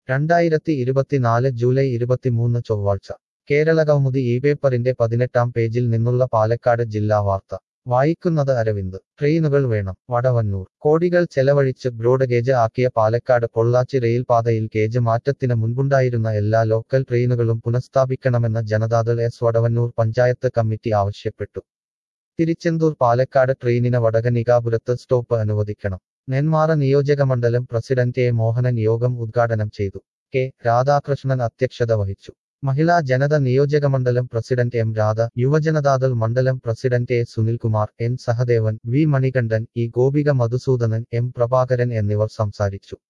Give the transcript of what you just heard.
രണ്ടായിരത്തി ഇരുപത്തിനാല് ജൂലൈ ഇരുപത്തിമൂന്ന് ചൊവ്വാഴ്ച കേരള കൗമുദി ഈ പേപ്പറിന്റെ പതിനെട്ടാം പേജിൽ നിന്നുള്ള പാലക്കാട് ജില്ലാ വാർത്ത വായിക്കുന്നത് അരവിന്ദ് ട്രെയിനുകൾ വേണം വടവന്നൂർ കോടികൾ ചെലവഴിച്ച് ബ്രോഡ് ഗേജ് ആക്കിയ പാലക്കാട് പൊള്ളാച്ചി റെയിൽപാതയിൽ ഗേജ് മാറ്റത്തിന് മുൻപുണ്ടായിരുന്ന എല്ലാ ലോക്കൽ ട്രെയിനുകളും പുനഃസ്ഥാപിക്കണമെന്ന് ജനതാദൾ എസ് വടവന്നൂർ പഞ്ചായത്ത് കമ്മിറ്റി ആവശ്യപ്പെട്ടു തിരുച്ചെന്തൂർ പാലക്കാട് ട്രെയിനിന് വടകനികാപുരത്ത് സ്റ്റോപ്പ് അനുവദിക്കണം നെന്മാറ നിയോജകമണ്ഡലം പ്രസിഡന്റ് എ മോഹനൻ യോഗം ഉദ്ഘാടനം ചെയ്തു കെ രാധാകൃഷ്ണൻ അധ്യക്ഷത വഹിച്ചു മഹിളാ ജനത നിയോജകമണ്ഡലം പ്രസിഡന്റ് എം രാധ യുവജനതാദൾ മണ്ഡലം president A Sunilkumar N Sahadevan V Manikandan E Gopika Madhusudanan M Prabhakaran എന്നിവർ സംസാരിച്ചു